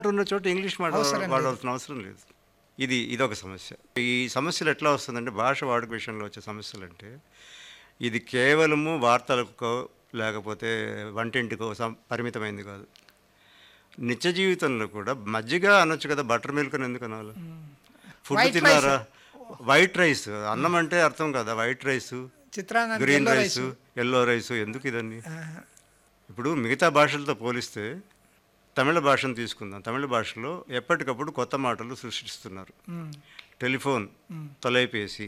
ఉన్న చోట ఇంగ్లీష్ మాట అవసరం లేదు. వాడాల్సిన అవసరం లేదు ఇది ఇదొక సమస్య ఈ సమస్యలు ఎట్లా వస్తుందంటే భాష వాడుక విషయంలో వచ్చే సమస్యలు అంటే ఇది కేవలము వార్తలకో లేకపోతే వంటింటికో సం- పరిమితమైంది కాదు నిత్య జీవితంలో కూడా మజ్జిగ అనొచ్చు కదా బటర్ మిల్క్ అని ఎందుకు అనాలి ఫుడ్ White తిన్నారా వైట్ రైస్ అన్నం అంటే అర్థం కదా వైట్ రైస్ చిత్రాన్న green yellow rice rice. Yellow rice ఎందుకు ఇదన్నీ ఆ, ఇప్పుడు మిగతా భాషలతో పోలిస్తే తమిళ భాషను తీసుకుందాం తమిళ భాషలో ఎప్పటికప్పుడు కొత్త మాటలు సృష్టిస్తున్నారు ఉమ్, టెలిఫోన్ తొలైపేసి